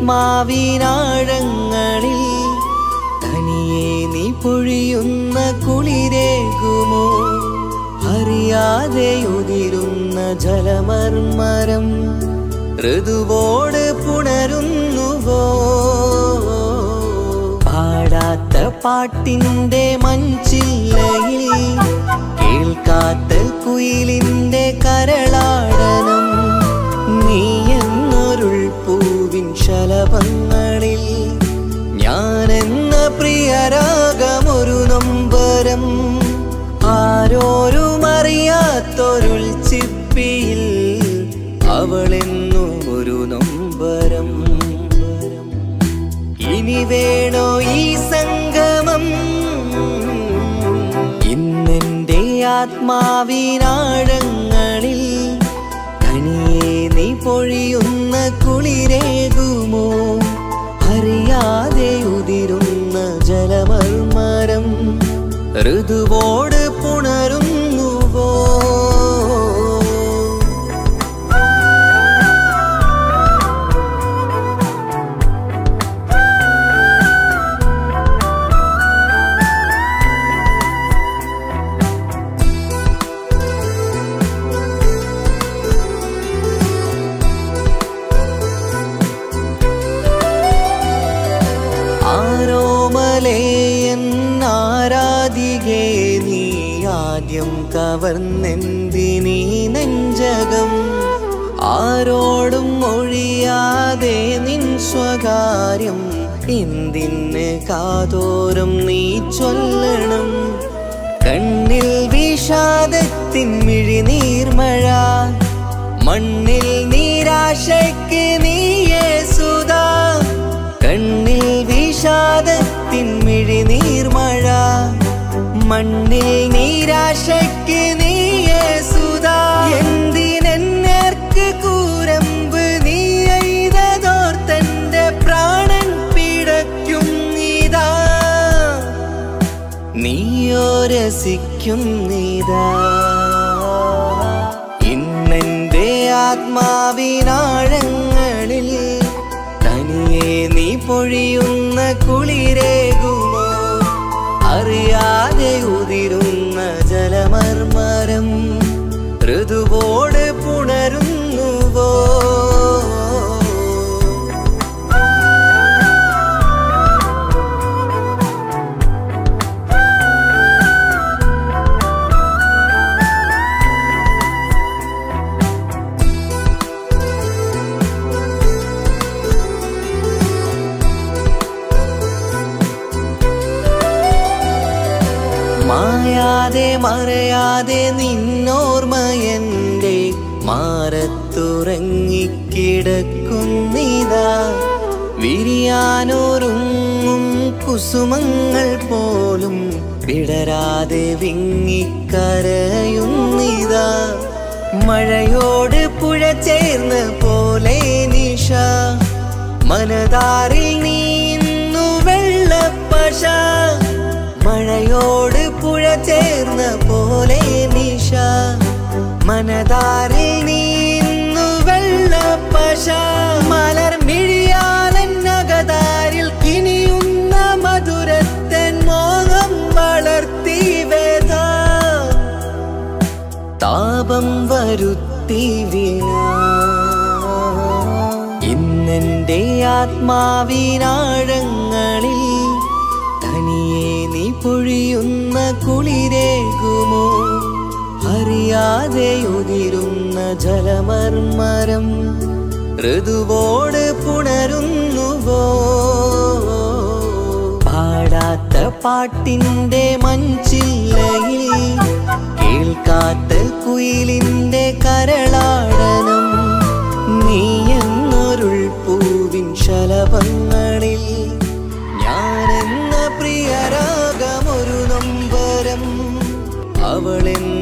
ആത്മാവിനാഴങ്ങളിൽ തനിയെ നീ പൊഴിയുന്ന കുളിരേകുമോ അറിയാതെ ഉതിരുന്ന ജലമർമരം ഋതുവോട് പുണരുന്നുവോ പാടാത്ത പാട്ടിന്റെ മഞ്ചില്ലയിൽ കേൾക്കാത്ത കുയിലിന്റെ കരളാടനം നീ എന്നൊരുൾ പൂവിൻ ശലഭങ്ങളിൽ ഞാനെന്ന പ്രിയരാഗമൊരു നൊമ്പരം ആരോരും അറിയാത്തൊരുൾ ചിപ്പിയിൽ അവളെന്നും ഒരു നൊമ്പരം ഇനി വേണോ ഈ സംഗമം ഇന്നെന്റെ ആത്മാവിനാഴങ്ങളിൽ തനിയെ നീ പൊഴിയുന്ന കുളിരേകുമോ അറിയാതെ ഉതിരുന്ന ജലമർമരം ഋതുവോട് പുണരുന്നുവോ ആരോമലേയൻ ആരാധികേ നീ ആദ്യം കവർന്നെന്തിനീ നെഞ്ചകം ആരോടും ഒഴിയാതെ നിൻ സ്വകാര്യം എന്തിന് കാതോരം നീ ചൊല്ലണം കണ്ണിൽ വിഷാദത്തിൻ മിഴിനീർമഴ മണ്ണിൽ നിരാശയ്ക്ക് നീയേ സുധാ കണ്ണിൽ വിഷാദത്തിൻ മിഴിനീർമഴ മണ്ണിൽ നിരാശയ്ക്ക് നീയേ സുധാ എന്തിനെന്നേർക്ക് കൂരമ്പ് നീ എയ്തതോർത്തന്റെ പ്രാണൻ പിടയ്ക്കും നീതാ നീയോ രസിക്കുന്നിതാ ഇന്നെന്റെ ആത്മാവിനാഴങ്ങളിൽ തനിയെ നീ പൊഴിയുന്ന കുളിരേകുമോ അറിയാതെ ഉതിരുന്ന ജലമർമരം ഋതുവോട് പുണരുന്നുവോ മായാതെ മറയാതെ നിന്നോർമ്മയന്റെ മാറത്തുറങ്ങിക്കിടക്കുന്നിതാ വിരിയാനൊരുങ്ങും കുസുമങ്ങൾ പോലും വിടരാതെ വിങ്ങിക്കരയുന്നിതാ മഴയോട് പുഴ ചേർന്ന പോലെ നിഷ മനതാറിൽ നീന്നു വെള്ളപ്പശ മഴയോട് പുഴ ചേർന്ന പോലെ നിഷ മനതാറിൽ നീന്നു വെള്ളപ്പശ മലർ മിഴിയാലന്നകതാരിൽ കിനിയുന്ന മധുരത്തൻ മോഹം വളർത്തി വേദ താപം വരുത്തി വീണ ഇന്നെന്റെ ആത്മാവിനാഴങ്ങളിൽ തനിയെ നീ പൊഴിയുന്ന കുളിരേകുമോ അറിയാതെ ഉതിരുന്ന ജലമർമരം ഋതുവോട് പുണരുന്നുവോ പാടാത്ത പാട്ടിന്റെ മഞ്ചില്ലയിൽ കേൾക്കാത്ത കുയിലിന്റെ കരളാടനം നീ എന്നൊരുൾ പൂവിൻ ശലഭങ്ങളിൽ ഞാനെന്ന പ്രിയരാഗമൊരു നൊമ്പരം അവളെന്ന